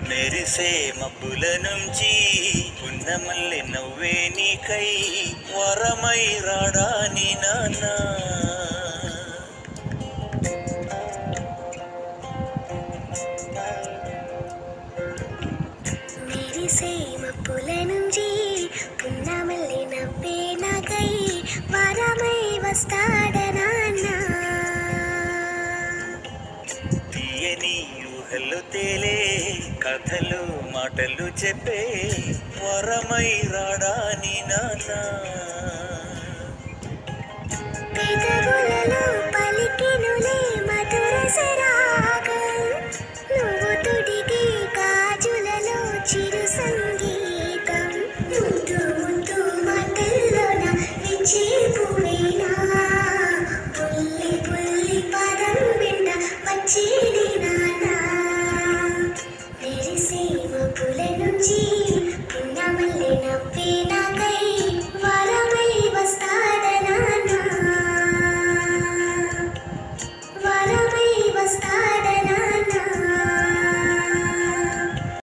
మెరిసే మబ్బుల నుంచి పున్నమల్లి నవ్వే నీకై వరమై రాడాని నాన్నా మెరిసే మప్పుల నుంచి పున్నమల్లి నవ్వే నాకై వరమై వస్తాడ నాన్న తీయని ఊహలు తేలే కథలు మాటలు చెప్పే వరమై రాడాని నాన్నా పెదవులలో